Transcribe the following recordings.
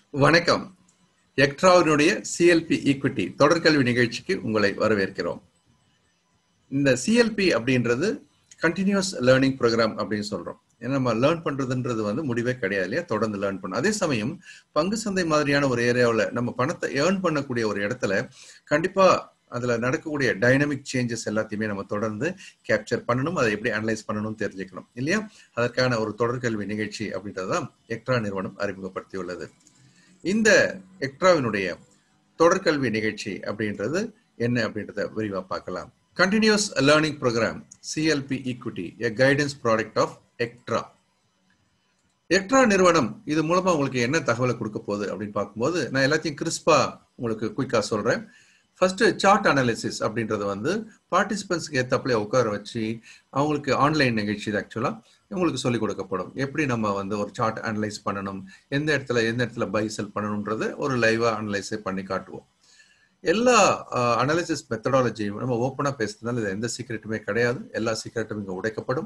வணக்கம் எக்ட்ராவினுடைய CLP equity தொடர்கல்வி நிகழ்ச்சிக்கு உங்களை வரவேற்கிறோம் இந்த சிஎல்பி அப்படின்றது கண்டினியூஸ் லேர்னிங் ப்ரோக்ராம் அப்படின்னு சொல்றோம் ஏன்னா நம்ம லேர்ன் பண்றதுன்றது வந்து முடிவே கிடையாது இல்லையா தொடர்ந்து லேர்ன் பண்ணும் அதே சமயம் பங்கு சந்தை மாதிரியான ஒரு ஏரியாவில் நம்ம பணத்தை ஏர்ன் பண்ணக்கூடிய ஒரு இடத்துல கண்டிப்பா அதுல நடக்கக்கூடிய டைனமிக் சேஞ்சஸ் எல்லாத்தையுமே நம்ம தொடர்ந்து கேப்சர் பண்ணணும் அதை எப்படி அனலைஸ் பண்ணணும் தெரிஞ்சுக்கணும் இல்லையா அதற்கான ஒரு தொடர்கல்வி நிகழ்ச்சி அப்படின்றதான் எக்ட்ரா நிறுவனம் அறிமுகப்படுத்தியுள்ளது இந்த எக்ட்ராவினுடைய தொடர்கல்வி நிகழ்ச்சி அப்படின்றது என்ன அப்படின்றத விரிவா பார்க்கலாம் continuous learning program CLP equity a guidance product of Extra Extra நிறுவனம் இது மூலமா உங்களுக்கு என்ன தகவலை கொடுக்க போகுது அப்படின்னு பார்க்கும்போது நான் எல்லாத்தையும் கிறிஸ்பா உங்களுக்கு குயிக்கா சொல்றேன் ஃபர்ஸ்ட் சார்ட் அனாலிசிஸ் அப்படின்றது வந்து பார்ட்டிசிபென்ட்ஸ்க்கு ஏற்றப்பலே உட்கார வச்சு அவங்களுக்கு ஆன்லைன் நிகழ்ச்சி ஆக்சுவலா உங்களுக்கு சொல்லிக் கொடுக்கப்படும் எப்படி நம்ம வந்து ஒரு சார்ட் அனலைஸ் பண்ணணும் எந்த இடத்துல எந்த இடத்துல பை செல் பண்ணணுன்றது ஒரு லைவா அனலைஸே பண்ணி காட்டுவோம் எல்லா அனாலிசிஸ் மெத்தடாலஜியும் நம்ம ஓப்பனாக பேசுறதுனால இது எந்த சீக்கிரட்டுமே கிடையாது எல்லா சீக்கிரட்டும் இங்கே உடைக்கப்படும்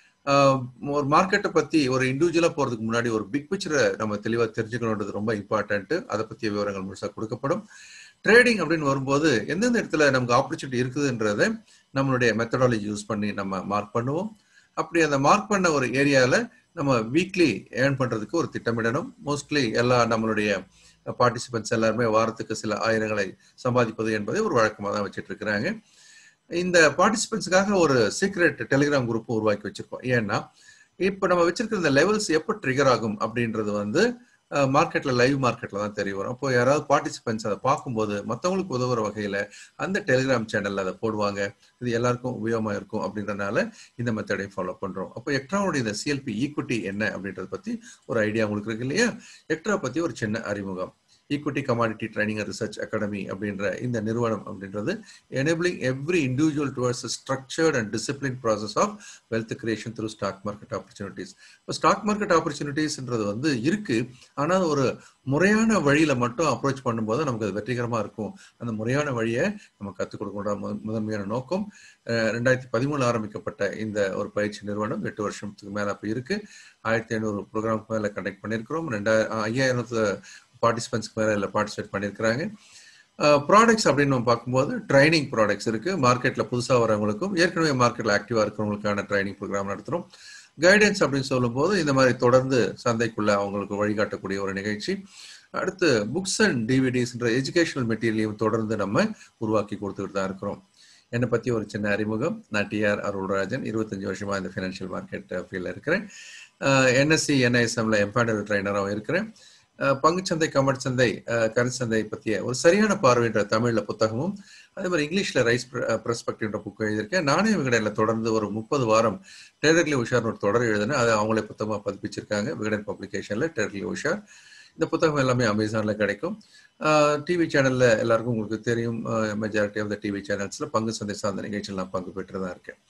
ஒரு மார்க்கெட்டை பத்தி ஒரு இண்டிவிஜுவலா போறதுக்கு முன்னாடி ஒரு பிக் பிக்சரை நம்ம தெளிவா தெரிஞ்சுக்கணுன்றது ரொம்ப இம்பார்ட்டன்ட் அதை பத்திய விவரங்கள் முழுசா கொடுக்கப்படும் ட்ரேடிங் அப்படின்னு வரும்போது எந்தெந்த இடத்துல நமக்கு ஆப்பர்ச்சுனிட்டி இருக்குதுன்றத நம்மளுடைய மெத்தடாலஜி யூஸ் பண்ணி நம்ம மார்க் பண்ணுவோம் அப்படி அந்த மார்க் பண்ண ஒரு ஏரியால நம்ம வீக்லி ஏர்ன் பண்றதுக்கு ஒரு திட்டமிடணும் மோஸ்ட்லி எல்லா நம்மளுடைய பார்ட்டிசிபென்ட்ஸ் எல்லாருமே வாரத்துக்கு சில ஆயிரங்களை சம்பாதிப்பது என்பதை ஒரு வழக்கமாக தான் வச்சுட்டு இருக்கிறாங்க இந்த பார்ட்டிசிபென்ட்ஸுக்காக ஒரு சீக்ரெட் டெலிகிராம் குரூப்பும் உருவாக்கி வச்சிருக்கோம் ஏன்னா இப்போ நம்ம வச்சிருக்கிற இந்த லெவல்ஸ் எப்போ ட்ரிகர் ஆகும் அப்படின்றது வந்து மார்க்கெட்ல லைவ் மார்க்கெட்ல தான் தெரிய வரும் அப்போ யாராவது பார்ட்டிசிபென்ட்ஸ் அதை பார்க்கும்போது மற்றவங்களுக்கு உதவுற வகையில அந்த டெலிகிராம் சேனல்ல அதை போடுவாங்க இது எல்லாருக்கும் உபயோகமா இருக்கும் அப்படின்றனால இந்த மெத்தடையும் ஃபாலோ பண்றோம் அப்போ எக்ட்ராவுடைய இந்த சிஎல்பி ஈக்விட்டி என்ன அப்படின்றத பத்தி ஒரு ஐடியா உங்களுக்கு இருக்கு இல்லையா எக்ட்ரா பத்தி ஒரு சின்ன அறிமுகம் equity commodity training and research academy அப்படின்ற இந்த நிறுவனம் அப்படின்றது enabling every individual towards structured and discipline process of wealth creation through stock market opportunities இப்போ ஸ்டாக் மார்க்கெட் ஆப்பர்ச்சுனிட்டிஸ்ன்றது வந்து இருக்கு ஆனால் ஒரு முறையான வழியில மட்டும் அப்ரோச் பண்ணும்போது நமக்கு அது வெற்றிகரமா இருக்கும் அந்த முறையான வழியை நம்ம கற்றுக் கொடுக்கிற முதன்மையான நோக்கம் ரெண்டாயிரத்தி பதிமூணு ஆரம்பிக்கப்பட்ட இந்த ஒரு பயிற்சி நிறுவனம் எட்டு வருஷத்துக்கு மேல அப்போ இருக்கு ஆயிரத்தி ஐநூறு ப்ரோக்ராம்க்கு மேல கண்டக்ட் பண்ணியிருக்கிறோம் ரெண்டாயிரம் ஐயாயிரத்து பார்ட்டிசிபென்ட்ஸ்க்கு மேலே இதில் பார்ட்டிசிபேட் பண்ணியிருக்கிறாங்க ப்ராடக்ட்ஸ் அப்படின்னு நம்ம பார்க்கும்போது ட்ரைனிங் ப்ராடக்ட்ஸ் இருக்கு மார்க்கெட்ல புதுசாக வரவங்களுக்கும் ஏற்கனவே மார்க்கெட்ல ஆக்டிவா இருக்கிறவங்களுக்கான ட்ரைனிங் ப்ரோக்ராம் நடத்துகிறோம் கைடன்ஸ் அப்படின்னு சொல்லும்போது இந்த மாதிரி தொடர்ந்து சந்தைக்குள்ள அவங்களுக்கு வழிகாட்டக்கூடிய ஒரு நிகழ்ச்சி அடுத்து புக்ஸ் அண்ட் டிவிடிஸ்ன்ற எஜுகேஷனல் மெட்டீரியலையும் தொடர்ந்து நம்ம உருவாக்கி கொடுத்துக்கிட்டு தான் இருக்கிறோம் என்னை பற்றி ஒரு சின்ன அறிமுகம் நான் டிஆர் அருள்ராஜன் இருபத்தஞ்சு வருஷமா இந்த ஃபினான்ஷியல் மார்க்கெட் ஃபீல்டில் இருக்கிறேன் என்எஸ்சி என்ஐஎஸ்எம்ல எம்பேனல் ட்ரைனராகவும் இருக்கிறேன் பங்குச்சந்தை கமட் சந்தை கருச்சந்தை பற்றிய ஒரு சரியான பார்வைன்ற தமிழ்ல புத்தகமும் அதே மாதிரி இங்கிலீஷ்ல ரைஸ் பிரஸ்பெக்டிவ்ன்ற புக் எழுதியிருக்கேன் நானே விகடனில் தொடர்ந்து ஒரு முப்பது வாரம் டேரக்லி உஷார்னு ஒரு தொடர் எழுதினேன் அதை அவங்களே புத்தகமாக பதிப்பிச்சிருக்காங்க விகடன் பப்ளிகேஷன்ல டேரக்லி உஷார் இந்த புத்தகம் எல்லாமே அமேசான்ல கிடைக்கும் டிவி சேனல்ல எல்லாருக்கும் உங்களுக்கு தெரியும் மெஜாரிட்டி ஆஃப் த டிவி சேனல்ஸ்ல பங்கு சந்தை சார்ந்த நிகழ்ச்சியில் நான் பங்கு பெற்று தான் இருக்கேன்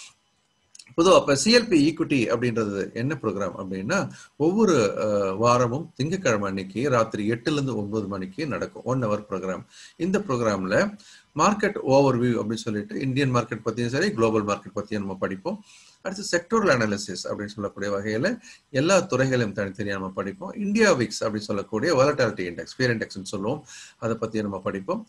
பொதுவாக அப்போ சிஎல்பி ஈக்விட்டி அப்படின்றது என்ன ப்ரோக்ராம் அப்படின்னா ஒவ்வொரு வாரமும் திங்கக்கிழமை அன்னைக்கு ராத்திரி எட்டுலேருந்து ஒன்பது மணிக்கு நடக்கும் ஒன் ஹவர் ப்ரோக்ராம் இந்த ப்ரோக்ராமில் மார்க்கெட் ஓவர் வியூ அப்படின்னு சொல்லிட்டு இந்தியன் மார்க்கெட் பற்றியும் சரி குளோபல் மார்க்கெட் பற்றியும் நம்ம படிப்போம் அடுத்து செக்டோரல் அனாலிசிஸ் அப்படின்னு சொல்லக்கூடிய வகையில் எல்லா துறைகளையும் தனித்தனியாக நம்ம படிப்போம் இந்தியா விக்ஸ் அப்படின்னு சொல்லக்கூடிய வாலட்டாலிட்டி இண்டெக்ஸ் ஃபியர் இண்டெக்ஸ்னு சொல்லுவோம் அதை பற்றியும் நம்ம படிப்போம்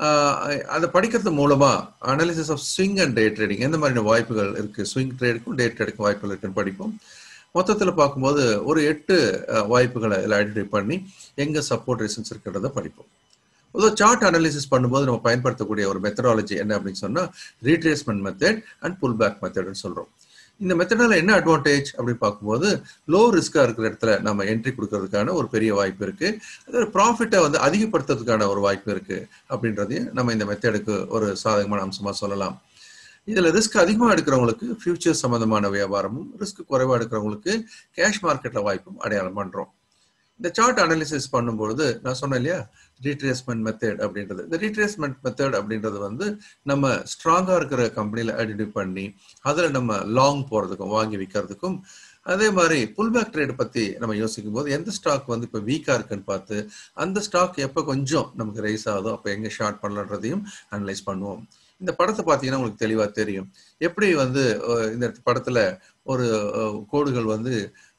அதை படிக்கிறது மூலமா analysis of swing and day trading எந்த மாதிரியான வாய்ப்புகள் இருக்கு ஸ்விங் ட்ரேடுக்கும் டே ட்ரேடுக்கும் வாய்ப்புகள் இருக்குன்னு படிப்போம் மொத்தத்தில் பார்க்கும்போது ஒரு எட்டு வாய்ப்புகளை இதில் ஐடென்டிஃபை பண்ணி எங்க சப்போர்ட் ரீசன்ஸ் இருக்கிறத படிப்போம் பொதுவாக சார்ட் அனாலிசிஸ் பண்ணும்போது நம்ம பயன்படுத்தக்கூடிய ஒரு மெத்தடாலஜி என்ன அப்படின்னு சொன்னா retracement method and pull back மெத்தட்னு சொல்றோம் இந்த மெத்தடால என்ன அட்வான்டேஜ் அப்படின்னு பார்க்கும்போது லோ ரிஸ்கா இருக்கிற இடத்துல நம்ம என்ட்ரி கொடுக்கறதுக்கான ஒரு பெரிய வாய்ப்பு இருக்கு அது ப்ராஃபிட்டை வந்து அதிகப்படுத்துறதுக்கான ஒரு வாய்ப்பு இருக்கு அப்படின்றதையும் நம்ம இந்த மெத்தடுக்கு ஒரு சாதகமான அம்சமா சொல்லலாம் இதுல ரிஸ்க் அதிகமா எடுக்கிறவங்களுக்கு ஃபியூச்சர் சம்பந்தமான வியாபாரமும் ரிஸ்க் குறைவா எடுக்கிறவங்களுக்கு கேஷ் மார்க்கெட்ல வாய்ப்பும் அடையாளம் பண்றோம் இந்த சார்ட் அனாலிசிஸ் பண்ணும்பொழுது நான் சொன்னேன் இல்லையா ரீட்ரேஸ்மெண்ட் மெத்தட் அப்படின்றது இந்த ரீட்ரேஸ்மெண்ட் மெத்தட் அப்படின்றது வந்து நம்ம ஸ்ட்ராங்கா இருக்கிற கம்பெனில ஐடென்டிஃபை பண்ணி அதுல நம்ம லாங் போறதுக்கும் வாங்கி விற்கிறதுக்கும் அதே மாதிரி புல் பேக் ட்ரேட் பத்தி நம்ம யோசிக்கும் போது எந்த ஸ்டாக் வந்து இப்போ வீக்கா இருக்குன்னு பார்த்து அந்த ஸ்டாக் எப்போ கொஞ்சம் நமக்கு ரைஸ் ஆகுதோ அப்போ எங்க ஷார்ட் பண்ணலன்றதையும் அனலைஸ் பண்ணுவோம் இந்த படத்தை பார்த்தீங்கன்னா உங்களுக்கு தெளிவா தெரியும் எப்படி வந்து இந்த படத்துல ஒரு கோடுகள் வந்து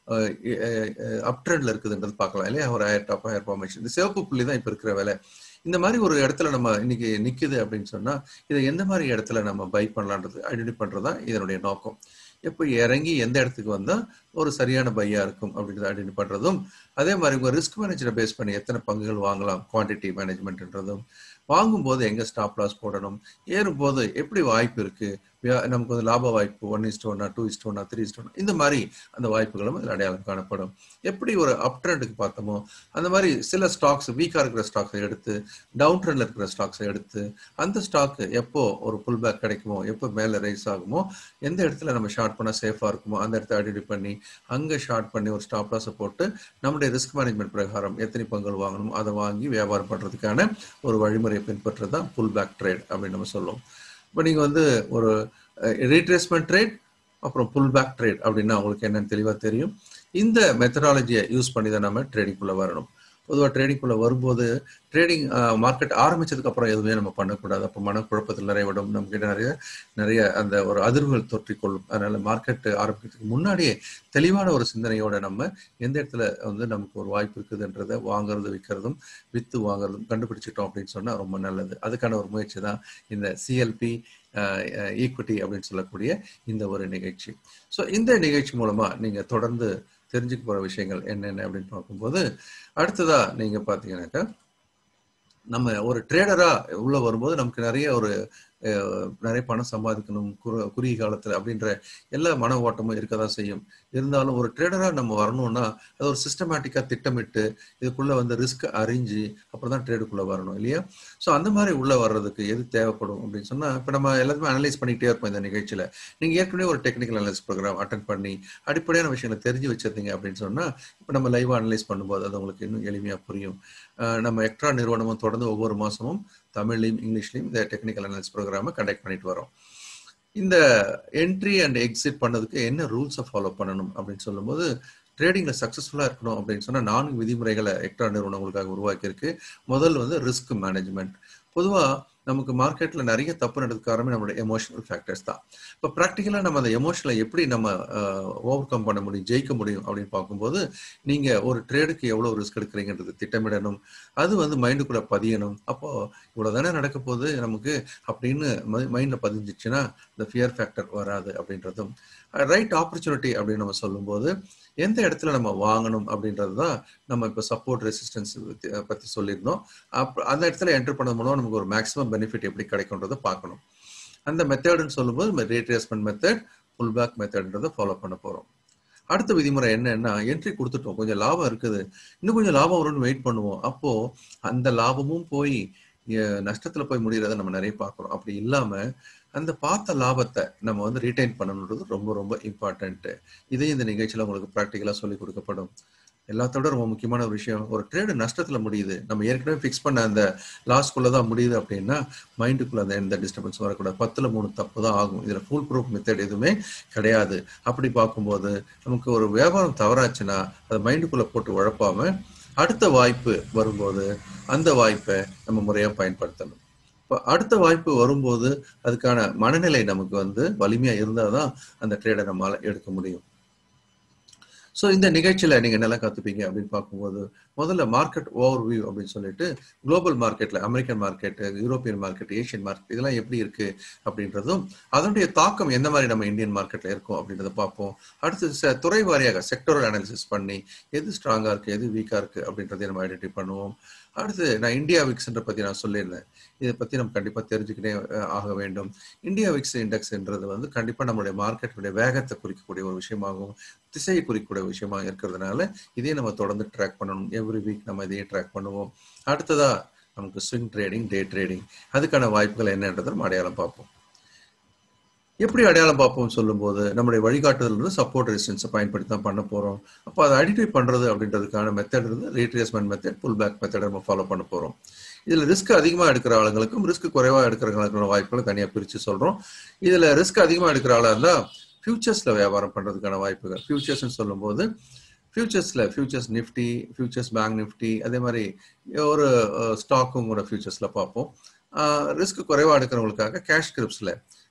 அப் ட்ரெண்ட்ல இருக்குதுன்றது பார்க்கலாம் இல்லையா ஒரு ஹையர் டாப் ஹையர் ஃபார்மேஷன் இந்த சிவப்பு புள்ளி தான் இப்போ இருக்கிற வேலை இந்த மாதிரி ஒரு இடத்துல நம்ம இன்னைக்கு நிக்குது அப்படின்னு சொன்னா இதை எந்த மாதிரி இடத்துல நம்ம பை பண்ணலான்றது ஐடென்டி பண்றது தான் இதனுடைய நோக்கம் எப்போ இறங்கி எந்த இடத்துக்கு வந்தா ஒரு சரியான பையா இருக்கும் அப்படின்றத ஐடென்டி பண்றதும் அதே மாதிரி உங்க ரிஸ்க் மேனேஜரை பேஸ் பண்ணி எத்தனை பங்குகள் வாங்கலாம் குவான்டிட்டி மேனேஜ்மெண்ட்ன்றதும் வாங்கும்போது எங்க ஸ்டாப் லாஸ் போடணும் ஏறும்போது எப்படி வாய்ப்பு இருக்கு நமக்கு வந்து லாப வாய்ப்பு ஒன் இஸ்ட் ஒன்னா டூ இஸ்ட் ஒன்னா த்ரீ இஸ்ட் ஒன்னா இந்த மாதிரி அந்த வாய்ப்புகளும் அதில் அடையாளம் காணப்படும் எப்படி ஒரு அப் ட்ரெண்டுக்கு பார்த்தோமோ அந்த மாதிரி சில ஸ்டாக்ஸ் வீக்காக இருக்கிற ஸ்டாக்ஸை எடுத்து டவுன் ட்ரெண்ட்ல இருக்கிற ஸ்டாக்ஸை எடுத்து அந்த ஸ்டாக் எப்போ ஒரு புல் பேக் கிடைக்குமோ எப்போ மேலே ரைஸ் ஆகுமோ எந்த இடத்துல நம்ம ஷார்ட் பண்ணால் சேஃபாக இருக்குமோ அந்த இடத்த ஐடென்டி பண்ணி அங்கே ஷார்ட் பண்ணி ஒரு ஸ்டாப் லாஸை போட்டு நம்முடைய ரிஸ்க் மேனேஜ்மெண்ட் பிரகாரம் எத்தனை பங்குகள் வாங்கணும் அதை வாங்கி வியாபாரம் பண்ணுறதுக்கான ஒரு வழிமுறையை பின்பற்றுறது தான் புல் பேக் ட்ரேட் அப்படின்னு நம்ம சொல்லுவோம் இப்போ நீங்கள் வந்து ஒரு ரீட்ரேஸ்மெண்ட் ட்ரேட் அப்புறம் புல் பேக் ட்ரேட் அப்படின்னா உங்களுக்கு என்னன்னு தெளிவாக தெரியும் இந்த மெத்தடாலஜியை யூஸ் பண்ணி தான் நம்ம ட்ரேடிங்குள்ளே வரணும் பொதுவாக ட்ரேடிங்குள்ளே வரும்போது ட்ரேடிங் மார்க்கெட் ஆரம்பிச்சதுக்கு அப்புறம் எதுவுமே நம்ம பண்ணக்கூடாது அப்போ மனக்குழப்பத்தில் நிறைய விடும் நமக்கு நிறைய நிறைய அந்த ஒரு அதிர்வுகள் தொற்றிக்கொள்ளும் அதனால மார்க்கெட் ஆரம்பிக்கிறதுக்கு முன்னாடியே தெளிவான ஒரு சிந்தனையோட நம்ம எந்த இடத்துல வந்து நமக்கு ஒரு வாய்ப்பு இருக்குதுன்றதை வாங்குறது விற்கிறதும் வித்து வாங்குறதும் கண்டுபிடிச்சிட்டோம் அப்படின்னு சொன்னால் ரொம்ப நல்லது அதுக்கான ஒரு முயற்சி தான் இந்த சிஎல்பி ஈக்விட்டி அப்படின்னு சொல்லக்கூடிய இந்த ஒரு நிகழ்ச்சி ஸோ இந்த நிகழ்ச்சி மூலமா நீங்க தொடர்ந்து தெரிஞ்சுக்க போற விஷயங்கள் என்னென்ன அப்படின்னு பார்க்கும்போது அடுத்ததா நீங்க பாத்தீங்கன்னாக்கா நம்ம ஒரு ட்ரேடரா உள்ள வரும்போது நமக்கு நிறைய ஒரு நிறைய பணம் சம்பாதிக்கணும் குறு குறுகிய காலத்துல அப்படின்ற எல்லா மன ஓட்டமும் இருக்க தான் செய்யும் இருந்தாலும் ஒரு ட்ரேடரா நம்ம வரணும்னா அது ஒரு சிஸ்டமேட்டிக்கா திட்டமிட்டு இதுக்குள்ள வந்து ரிஸ்க் அறிஞ்சு அப்புறம் தான் ட்ரேடுக்குள்ள வரணும் இல்லையா ஸோ அந்த மாதிரி உள்ள வர்றதுக்கு எது தேவைப்படும் அப்படின்னு சொன்னா இப்போ நம்ம எல்லாத்தையுமே அனலைஸ் பண்ணிக்கிட்டே இருப்போம் இந்த நிகழ்ச்சியில நீங்க ஏற்கனவே ஒரு டெக்னிக்கல் அனலைஸ் ப்ரோக்ராம் அட்டன் பண்ணி அடிப்படையான விஷயங்களை தெரிஞ்சு வச்சிருந்தீங்க அப்படின்னு சொன்னா இப்போ நம்ம லைவா அனலைஸ் பண்ணும்போது அது உங்களுக்கு இன்னும் எளிமையா புரியும் நம்ம எக்ட்ரா நிறுவனமும் தொடர்ந்து ஒவ்வொரு மாசமும் தமிழ்லையும் இங்கிலீஷ்லையும் இந்த டெக்னிக்கல் அனலிஸ் ப்ரோக்ராமை கண்டக்ட் பண்ணிட்டு வரோம் இந்த என்ட்ரி அண்ட் எக்ஸிட் பண்ணதுக்கு என்ன ரூல்ஸை ஃபாலோ பண்ணணும் அப்படின்னு சொல்லும்போது ட்ரேடிங்ல சக்சஸ்ஃபுல்லா இருக்கணும் அப்படின்னு சொன்னா நான்கு விதிமுறைகளை எக்ட்ரா நிறுவனம் உங்களுக்காக உருவாக்கியிருக்கு முதல் வந்து ரிஸ்க் மேனேஜ்மெண்ட் பொதுவா நமக்கு மார்க்கெட்ல நிறைய தப்பு நடந்ததுக்கு காரணமே நம்மளோட எமோஷனல் ஃபேக்டர்ஸ் தான் இப்போ ப்ராக்டிக்கலா நம்ம அந்த எமோஷனலை எப்படி நம்ம ஓவர் கம் பண்ண முடியும் ஜெயிக்க முடியும் அப்படின்னு பார்க்கும்போது நீங்க ஒரு ட்ரேடுக்கு எவ்வளவு ரிஸ்க் எடுக்கிறீங்கிறது திட்டமிடணும் அது வந்து மைண்டுக்குள்ள பதியணும் அப்போ இவ்வளவு தானே நடக்க போகுது நமக்கு அப்படின்னு மைண்ட்ல பதிஞ்சிச்சுன்னா இந்த ஃபியர் ஃபேக்டர் வராது அப்படின்றதும் ரைட் ஆப்பர்ச்சுனிட்டி அப்படின்னு நம்ம சொல்லும்போது எந்த இடத்துல நம்ம வாங்கணும் அப்படின்றது தான் நம்ம இப்போ சப்போர்ட் ரெசிஸ்டன்ஸ் பற்றி சொல்லியிருந்தோம் அப் அந்த இடத்துல என்டர் பண்ணது மூலம் நமக்கு ஒரு மேக்ஸிமம் பெனிஃபிட் எப்படி கிடைக்கும்ன்றதை பார்க்கணும் அந்த மெத்தடுன்னு சொல்லும்போது ரீட்ரேஸ்மெண்ட் மெத்தட் புல் பேக் மெத்தட்ன்றதை ஃபாலோ பண்ண போகிறோம் அடுத்த விதிமுறை என்னன்னா என்ட்ரி கொடுத்துட்டோம் கொஞ்சம் லாபம் இருக்குது இன்னும் கொஞ்சம் லாபம் வரும்னு வெயிட் பண்ணுவோம் அப்போ அந்த லாபமும் போய் நஷ்டத்துல போய் முடிகிறத நம்ம நிறைய பார்க்குறோம் அப்படி இல்லாம அந்த பார்த்த லாபத்தை நம்ம வந்து ரீட்டைன் பண்ணணுன்றது ரொம்ப ரொம்ப இம்பார்ட்டன்ட் இதையும் இந்த நிகழ்ச்சியில உங்களுக்கு ப்ராக்டிக்கலா சொல்லி கொடுக்கப்படும் எல்லாத்தோட ரொம்ப முக்கியமான ஒரு விஷயம் ஒரு ட்ரேடு நஷ்டத்துல முடியுது நம்ம ஏற்கனவே ஃபிக்ஸ் பண்ண அந்த லாஸ்க்குள்ள தான் முடியுது அப்படின்னா மைண்டுக்குள்ள அந்த எந்த டிஸ்டர்பன்ஸ் வரக்கூடாது பத்துல மூணு தப்பு தான் ஆகும் இதுல ஃபுல் ப்ரூஃப் மெத்தட் எதுவுமே கிடையாது அப்படி பார்க்கும்போது நமக்கு ஒரு வியாபாரம் தவறாச்சுன்னா அதை மைண்டுக்குள்ள போட்டு உழப்பாம அடுத்த வாய்ப்பு வரும்போது அந்த வாய்ப்பை நம்ம முறையா பயன்படுத்தணும் இப்போ அடுத்த வாய்ப்பு வரும்போது அதுக்கான மனநிலை நமக்கு வந்து வலிமையா இருந்தாதான் அந்த ட்ரேடை நம்மளால எடுக்க முடியும் ஸோ இந்த நிகழ்ச்சியில நீங்க நல்லா கத்துப்பீங்க அப்படின்னு பார்க்கும்போது முதல்ல மார்க்கெட் ஓவர் வியூ அப்படின்னு சொல்லிட்டு குளோபல் மார்க்கெட்ல American market European market Asian market இதெல்லாம் எப்படி இருக்கு அப்படின்றதும் அதனுடைய தாக்கம் எந்த மாதிரி நம்ம இந்தியன் மார்க்கெட்ல இருக்கும் அப்படின்றத பார்ப்போம் அடுத்து துறை வாரியாக செக்டரல் அனாலிசிஸ் பண்ணி எது ஸ்ட்ராங்கா இருக்கு எது வீக்கா இருக்கு அப்படின்றதையும் நம்ம ஐடென்டிஃபை பண்ணுவோம் அடுத்து நான் இந்தியா விக்ஸ்ன்ற பத்தி நான் சொல்லியிருந்தேன் இதை பத்தி நம்ம கண்டிப்பா தெரிஞ்சுக்கிட்டே ஆக வேண்டும் இந்தியா விக்ஸ் இண்டெக்ஸ்ன்றது வந்து கண்டிப்பா நம்மளுடைய மார்க்கெட்டுடைய வேகத்தை குறிக்கக்கூடிய ஒரு விஷயமாகவும் திசையை குறிக்கக்கூடிய விஷயமா இருக்கிறதுனால இதையும் நம்ம தொடர்ந்து ட்ராக் பண்ணணும் எவ்ரி வீக் நம்ம இதையே ட்ராக் பண்ணுவோம் அடுத்ததா நமக்கு ஸ்விங் ட்ரேடிங் டே ட்ரேடிங் அதுக்கான வாய்ப்புகள் என்னன்றதை நம்ம அடையாளம் பார்ப்போம் எப்படி அடையாளம் பார்ப்போம் சொல்லும்போது நம்முடைய வழிகாட்டுதல் இருந்து சப்போர்ட் ரெசிஸ்டன்ஸை பயன்படுத்தி தான் பண்ண போறோம் அப்போ அதை ஐடென்டிஃபை பண்றது அப்படின்றதுக்கான மெத்தட் இருந்து retracement method pull back method நம்ம ஃபாலோ பண்ண போறோம் இதுல ரிஸ்க் அதிகமா எடுக்கிற ஆளுங்களுக்கும் ரிஸ்க் குறைவா எடுக்கிறவங்களுக்கான வாய்ப்புகளை தனியா பிரிச்சு சொல்றோம் இதுல ரிஸ்க் அதிகமா எடுக்கிற ஆளா இருந்தா ஃபியூச்சர்ஸ்ல வியாபாரம் பண்றதுக்கான வாய்ப்புகள் ஃபியூச்சர்ஸ்னு சொல்லும்போது ஃபியூச்சர்ஸ்ல futures Nifty futures bank Nifty அதே மாதிரி ஒரு ஸ்டாக்கும் கூட ஃபியூச்சர்ஸ்ல பார்ப்போம் ரிஸ்க் குறைவா எடுக்கிறவங்களுக்காக கேஷ் கிரிப்ஸ்ல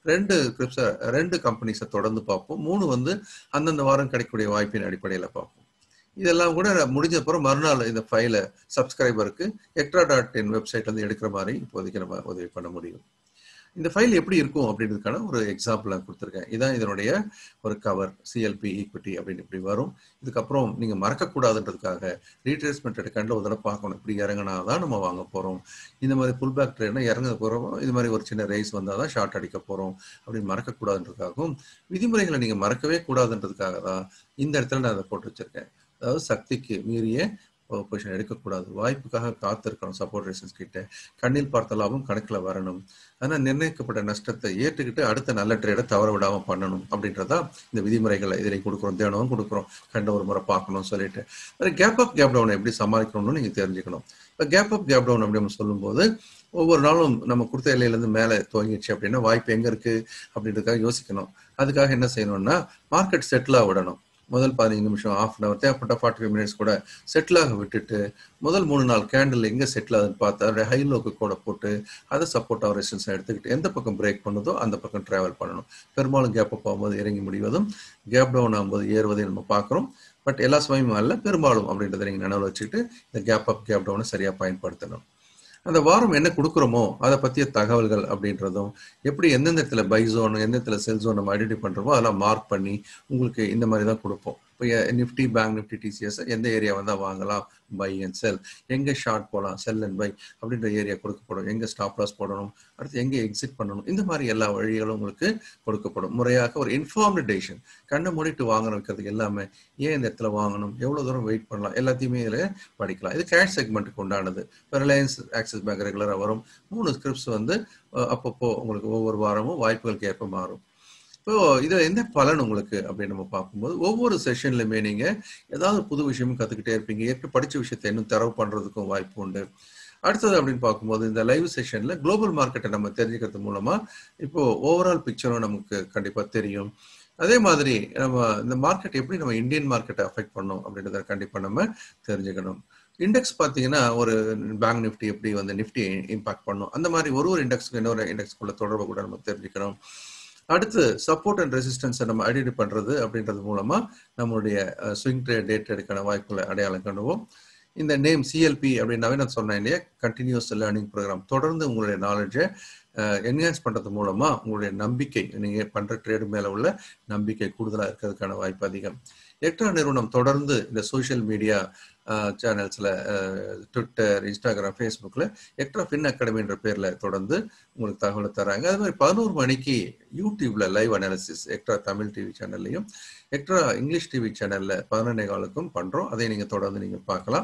ரெண்டு கிரிப்ஸை ரெண்டு கம்பெனிஸை தொடர்ந்து பார்ப்போம் மூணு வந்து அந்தந்த வாரம் கிடைக்கக்கூடிய வாய்ப்பின் அடிப்படையில் பார்ப்போம் இதெல்லாம் கூட முடிஞ்ச அப்புறம் மறுநாள் இந்த ஃபைலை சப்ஸ்கிரைபருக்கு எக்ட்ரா டாட் இன் வெப்சைட் வந்து எடுக்கிற மாதிரி இப்போதைக்கு நம்ம உதவி பண்ண முடியும் இந்த ஃபைல் எப்படி இருக்கும் அப்படின்றதுக்கான ஒரு எக்ஸாம்பிள் நான் கொடுத்துருக்கேன் இதான் இதனுடைய ஒரு கவர் சிஎல்பி ஈக்விட்டி அப்படின்னு இப்படி வரும் இதுக்கப்புறம் நீங்கள் மறக்கக்கூடாதுன்றதுக்காக ரீட்ரேஸ்மெண்ட் எடுக்காண்டில் ஒரு தடவை பார்க்கணும் இப்படி இறங்கினா தான் நம்ம வாங்க போகிறோம் இந்த மாதிரி புல் பேக் ட்ரேட்னா இறங்க போகிறோம் இது மாதிரி ஒரு சின்ன ரேஸ் வந்தால் தான் ஷார்ட் அடிக்க போகிறோம் அப்படின்னு மறக்கக்கூடாதுன்றதுக்காகவும் விதிமுறைகளை நீங்கள் மறக்கவே கூடாதுன்றதுக்காக தான் இந்த இடத்துல நான் அதை போட்டு வச்சிருக்கேன் அதாவது சக்திக்கு மீறிய பொசிஷன் எடுக்கக்கூடாது வாய்ப்புக்காக காத்திருக்கணும் சப்போர்ட் ரேசன்ஸ் கிட்ட கண்ணில் பார்த்த லாபம் கணக்கில் வரணும் ஆனால் நிர்ணயிக்கப்பட்ட நஷ்டத்தை ஏற்றுக்கிட்டு அடுத்த நல்ல ட்ரேடை தவற விடாமல் பண்ணணும் அப்படின்றதா இந்த விதிமுறைகளை இதில் கொடுக்குறோம் தினமும் கொடுக்குறோம் கண்ட ஒரு முறை பார்க்கணும்னு சொல்லிட்டு அது கேப் அப் கேப் டவுன் எப்படி சமாளிக்கணும்னு நீங்கள் தெரிஞ்சுக்கணும் இப்போ கேப் அப் கேப் டவுன் அப்படின்னு சொல்லும்போது ஒவ்வொரு நாளும் நம்ம கொடுத்த இலையிலேருந்து மேலே துவங்கிடுச்சு அப்படின்னா வாய்ப்பு எங்கே இருக்குது அப்படின்றதுக்காக யோசிக்கணும் அதுக்காக என்ன செய்யணும்னா மார்க்கெட் செட்டிலாக விடணும் முதல் பதினஞ்சு நிமிஷம் ஆஃப் அன் அவர் தேவைப்பட்ட ஃபார்ட்டி ஃபைவ் மினிட்ஸ் கூட செட்டிலாக விட்டுட்டு முதல் மூணு நாள் கேண்டில் எங்கே செட்டில் ஆகுதுன்னு பார்த்து அதோட ஹை லோக்கு கூட போட்டு அதை சப்போர்ட் ஆஃப் ரெசிஸ்டன்ஸ் எடுத்துக்கிட்டு எந்த பக்கம் பிரேக் பண்ணுதோ அந்த பக்கம் ட்ராவல் பண்ணணும் பெரும்பாலும் கேப் அப் ஆகும்போது இறங்கி முடிவதும் கேப் டவுன் ஆகும்போது ஏறுவதையும் நம்ம பார்க்குறோம் பட் எல்லா சமயமும் அல்ல பெரும்பாலும் அப்படின்றத நீங்கள் நினைவில் வச்சுக்கிட்டு இந்த கேப் அப் கேப் டவுனை சரியாக பயன்படுத்தணும் அந்த வாரம் என்ன கொடுக்குறோமோ அதை பற்றிய தகவல்கள் அப்படின்றதும் எப்படி எந்தெந்த இடத்துல பை ஜோன் எந்த இடத்துல செல் ஜோன் நம்ம ஐடென்டி பண்ணுறோமோ அதெல்லாம் மார்க் பண்ணி உங்களுக்கு இந்த மாதிரி தான் கொடுப்போம் இப்போ நிஃப்டி பேங்க் நிஃப்டி டிசிஎஸ் எந்த ஏரியா வந்தால் வாங்கலாம் பை அண்ட் செல் எங்கே ஷார்ட் போகலாம் செல் அண்ட் பை அப்படின்ற ஏரியா கொடுக்கப்படும் எங்கே ஸ்டாப் லாஸ் போடணும் அடுத்து எங்கே எக்ஸிட் பண்ணணும் இந்த மாதிரி எல்லா வழிகளும் உங்களுக்கு கொடுக்கப்படும் முறையாக ஒரு இன்ஃபார்ம்டு டெசிஷன் கண்ணை மூடிட்டு வாங்க வைக்கிறதுக்கு எல்லாமே ஏன் இந்த இடத்துல வாங்கணும் எவ்வளோ தூரம் வெயிட் பண்ணலாம் எல்லாத்தையுமே இதில் படிக்கலாம் இது கேஷ் செக்மெண்ட்டுக்கு உண்டானது இப்போ ரிலையன்ஸ் ஆக்சிஸ் பேங்க் ரெகுலராக வரும் மூணு ஸ்கிரிப்ட்ஸ் வந்து அப்பப்போ உங்களுக்கு ஒவ்வொரு வாரமும் வாய்ப்புகளுக்கு ஏற்ப மாறும் இப்போ இதில் என்ன பலன் உங்களுக்கு அப்படின்னு நம்ம பார்க்கும்போது ஒவ்வொரு செஷன்லையுமே நீங்கள் ஏதாவது புது விஷயமும் கற்றுக்கிட்டே இருப்பீங்க ஏற்கனவே படித்த விஷயத்தை இன்னும் தரவு பண்ணுறதுக்கும் வாய்ப்பு உண்டு அடுத்தது அப்படின்னு பார்க்கும்போது இந்த லைவ் செஷனில் குளோபல் மார்க்கெட்டை நம்ம தெரிஞ்சுக்கிறது மூலமாக இப்போ ஓவரால் பிக்சரும் நமக்கு கண்டிப்பாக தெரியும் அதே மாதிரி நம்ம இந்த மார்க்கெட் எப்படி நம்ம இந்தியன் மார்க்கெட்டை அஃபெக்ட் பண்ணோம் அப்படின்றத கண்டிப்பாக நம்ம தெரிஞ்சுக்கணும் இண்டெக்ஸ் பார்த்தீங்கன்னா ஒரு பேங்க் நிஃப்டி எப்படி வந்து நிஃப்டி இம்பாக்ட் பண்ணும் அந்த மாதிரி ஒரு ஒரு இண்டெக்ஸ்க்கு இன்னொரு இண்டெக்ஸ்க்குள்ள தொடர்பு கூட நம்ம தெரிஞ்சுக்கணும் அடுத்து சப்போர்ட் அண்ட் ரெசிஸ்டன்ஸை நம்ம ஐடென்டி பண்ணுறது அப்படின்றது மூலமாக நம்மளுடைய ஸ்விங் ட்ரேட் டே ட்ரேடுக்கான வாய்ப்புகளை அடையாளம் காணுவோம் இந்த நேம் சிஎல்பி அப்படின்னாவே நான் சொன்னேன் இல்லையா கண்டினியூஸ் லேர்னிங் ப்ரோக்ராம் தொடர்ந்து உங்களுடைய நாலேஜை என்ஹான்ஸ் பண்ணுறது மூலமாக உங்களுடைய நம்பிக்கை நீங்கள் பண்ணுற ட்ரேடு மேலே உள்ள நம்பிக்கை கூடுதலாக இருக்கிறதுக்கான வாய்ப்பு அதிகம் எக்ட்ரா நிறுவனம் தொடர்ந்து இந்த சோஷியல் மீடியா சேனல்ஸில் ட்விட்டர் இன்ஸ்டாகிராம் ஃபேஸ்புக்கில் எக்ட்ரா ஃபின் அகாடமின்ற பேரில் தொடர்ந்து உங்களுக்கு தகவலை தராங்க அது மாதிரி பதினோரு மணிக்கு யூடியூப்ல live analysis Extra Tamil TV சேனல்லையும் எக்ட்ரா இங்கிலீஷ் டிவி சேனலில் பதினொன்னே காலுக்கும் பண்ணுறோம் அதை நீங்கள் தொடர்ந்து நீங்கள் பார்க்கலாம்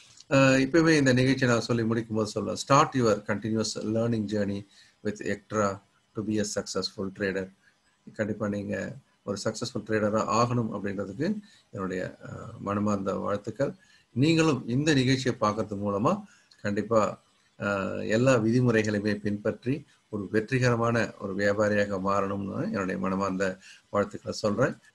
இப்போவே இந்த நிகழ்ச்சி நான் சொல்லி முடிக்கும் போது சொல்லலாம் start your continuous learning journey with Extra to be a successful trader கண்டிப்பாக நீங்கள் ஒரு சக்ஸஸ்ஃபுல் ட்ரேடராக ஆகணும் அப்படின்றதுக்கு என்னுடைய மனமார்ந்த வாழ்த்துக்கள் நீங்களும் இந்த நிகழ்ச்சியை பார்க்கறது மூலமாக கண்டிப்பாக எல்லா விதிமுறைகளையுமே பின்பற்றி ஒரு வெற்றிகரமான ஒரு வியாபாரியாக மாறணும்னு என்னுடைய மனமார்ந்த வாழ்த்துக்களை சொல்கிறேன்